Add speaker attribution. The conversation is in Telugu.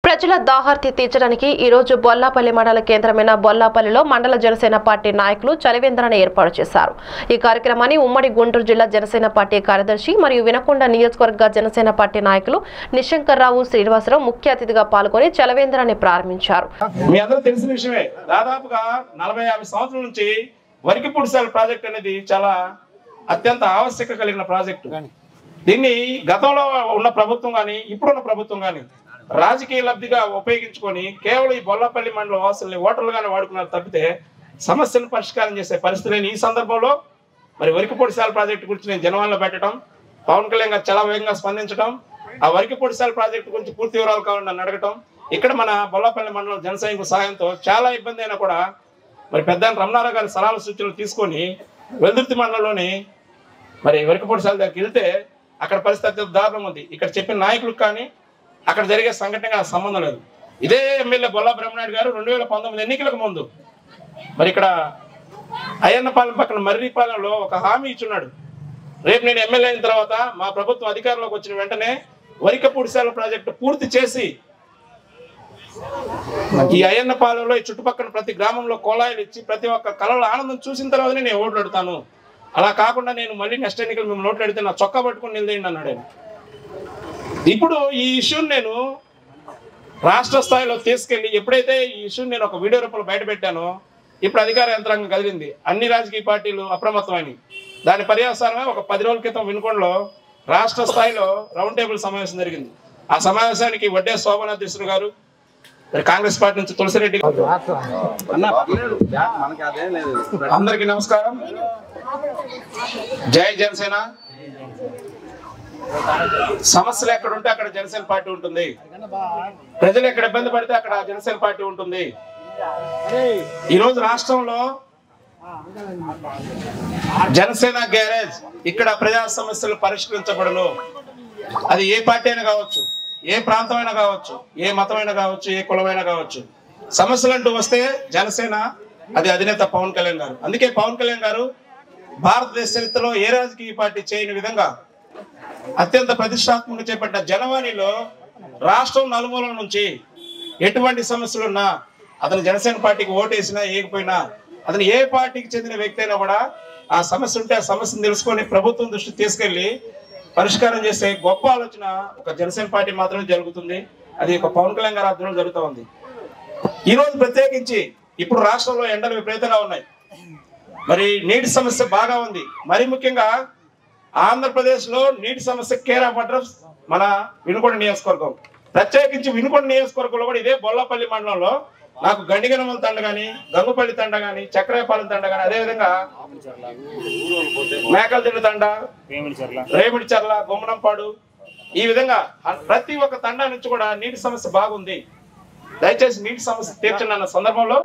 Speaker 1: ప్రజల దాహార్తి తీర్చడానికి ఈ రోజు బొల్లాపల్లి మండల కేంద్రమైన బొల్లాపల్లిలో మండల జనసేన పార్టీ నాయకులు చలివేంద్రాన్ని ఏర్పాటు చేశారు ఈ కార్యక్రమాన్ని ఉమ్మడి గుంటూరు జిల్లా జనసేన పార్టీ కార్యదర్శి మరియు వినకొండ నియోజకవర్గ జనసేన పార్టీ నాయకులు నిశంకర్రావు శ్రీనివాసరావు ముఖ్య అతిథిగా పాల్గొని చలవేంద్రాన్ని ప్రారంభించారు
Speaker 2: మీ అందరూ తెలిసిన విషయమే దాదాపుగా నలభై యాభై సంవత్సరాల నుంచి వరికి పుడిసాల ప్రాజెక్ట్ అనేది చాలా అత్యంత ఆవశ్యక కలిగిన ప్రాజెక్టు దీన్ని గతంలో ఉన్న ప్రభుత్వం కానీ ఇప్పుడున్న ప్రభుత్వం కానీ రాజకీయ లబ్ధిగా ఉపయోగించుకొని కేవలం ఈ బొల్లపల్లి మండల వాసుల్ని ఓటర్లుగానే వాడుకున్నారు తప్పితే సమస్యను పరిష్కారం చేసే పరిస్థితి లేని ఈ సందర్భంలో మరి వరికి పొడిసాల ప్రాజెక్టు గురించి నేను జనవాళ్ళలో పెట్టడం పవన్ కళ్యాణ్ గారు చాలా వేగంగా స్పందించడం ఆ వరికి పొడిసాల ప్రాజెక్టు గురించి పూర్తి వివరాలు కావాలని నన్ను అడగటం ఇక్కడ మన బొల్లపల్లి మండలం జన సైనికుల సహాయంతో చాలా ఇబ్బంది అయినా కూడా మరి పెద్ద రమణారావు గారి సలహాల సూచనలు తీసుకొని వెల్దుర్తి మండలంలోని మరి వరికపొడిసాల దగ్గరికి వెళ్తే అక్కడ పరిస్థితి అత్యంత దారుణం ఉంది ఇక్కడ చెప్పిన నాయకులకు కానీ అక్కడ జరిగే సంఘటనగా సంబంధం లేదు ఇదే ఎమ్మెల్యే బొల్లా బ్రహ్మనాయుడు గారు రెండు వేల పంతొమ్మిది ఎన్నికలకు ముందు మరి ఇక్కడ అయ్యన్నపాలెం పక్కన మర్రిపాలెంలో ఒక హామీ ఇచ్చున్నాడు రేపు నేను ఎమ్మెల్యే అయిన తర్వాత మా ప్రభుత్వం అధికారంలోకి వచ్చిన వెంటనే వరికపూడిశాల ప్రాజెక్టు పూర్తి చేసి ఈ అయ్యన్నపాలెంలో ఈ చుట్టుపక్కల ప్రతి గ్రామంలో కోలాయిలు ఇచ్చి ప్రతి ఒక్క కళలో ఆనందం చూసిన తర్వాతనే నేను ఓట్లు అడుగుతాను అలా కాకుండా నేను మళ్ళీ నెక్స్ట్ ఎన్నికలు మేము ఓట్లు అడిగితే నా చొక్కా పట్టుకుని నిలదేయండి అన్నాడు ఆయన ఇప్పుడు ఈ ఇష్యూని నేను రాష్ట్ర స్థాయిలో తీసుకెళ్లి ఎప్పుడైతే ఈ ఇష్యూని నేను ఒక వీడియో రూపంలో బయట పెట్టానో ఇప్పుడు అధికార యంత్రాంగం కదిలింది అన్ని రాజకీయ పార్టీలు అప్రమత్తమని దాని పర్యవసానమే ఒక పది రోజుల క్రితం వినుకొండలో రాష్ట్ర స్థాయిలో రౌండ్ టేబుల్ సమావేశం జరిగింది ఆ సమావేశానికి వడ్డే శోభనాథేశ్వరు గారు మరి కాంగ్రెస్ పార్టీ నుంచి తులసిరెడ్డి గారు
Speaker 3: మనకి అదేం లేదు
Speaker 2: అందరికీ నమస్కారం జై జనసేన సమస్యలు ఎక్కడ ఉంటే అక్కడ జనసేన పార్టీ ఉంటుంది ప్రజలు ఎక్కడ ఇబ్బంది పడితే అక్కడ జనసేన పార్టీ ఉంటుంది ఈ రోజు రాష్ట్రంలో జనసేన గ్యారేజ్ ఇక్కడ ప్రజా సమస్యలు పరిష్కరించబడను అది ఏ పార్టీ అయినా కావచ్చు ఏ ప్రాంతమైనా కావచ్చు ఏ మతమైనా కావచ్చు ఏ కులమైనా కావచ్చు సమస్యలు అంటూ వస్తే జనసేన అది అధినేత పవన్ కళ్యాణ్ గారు అందుకే పవన్ కళ్యాణ్ గారు భారతదేశ చరిత్రలో ఏ రాజకీయ పార్టీ చేయని విధంగా అత్యంత ప్రతిష్టాత్మకంగా చేపట్ట జనవాణిలో రాష్ట్రం నలుమూలల నుంచి ఎటువంటి సమస్యలున్నా అతను జనసేన పార్టీకి ఓటేసినా వేయకపోయినా అతను ఏ పార్టీకి చెందిన వ్యక్తి అయినా కూడా ఆ సమస్య ఉంటే ఆ సమస్యను తెలుసుకొని ప్రభుత్వం దృష్టి తీసుకెళ్లి పరిష్కారం చేసే గొప్ప ఆలోచన ఒక జనసేన పార్టీ మాత్రమే జరుగుతుంది అది ఒక పవన్ కళ్యాణ్ గారి ఆధ్వర్యంలో జరుగుతూ ఉంది ఈ రోజు ప్రత్యేకించి ఇప్పుడు రాష్ట్రంలో ఎండలు విపరీతంగా ఉన్నాయి మరి నీటి సమస్య బాగా ఉంది మరి ముఖ్యంగా ఆంధ్రప్రదేశ్ లో నీటి సమస్య కేర్ ఆఫ్ అడ్రస్ మన వినుకొండ నియోజకవర్గం ప్రత్యేకించి వినుకొండ నియోజకవర్గంలో కూడా ఇదే బొల్లపల్లి మండలంలో నాకు గండిగనమల తండ గాని గంగుపల్లి తండ గాని చక్రాయపాలెం తండ గాని అదే విధంగా మేకలదిండు తండ రేమిడిచర్ల గుమ్మనంపాడు ఈ విధంగా ప్రతి ఒక్క తండా నుంచి కూడా నీటి సమస్య బాగుంది దయచేసి నీటి సమస్య తీర్చండి అన్న సందర్భంలో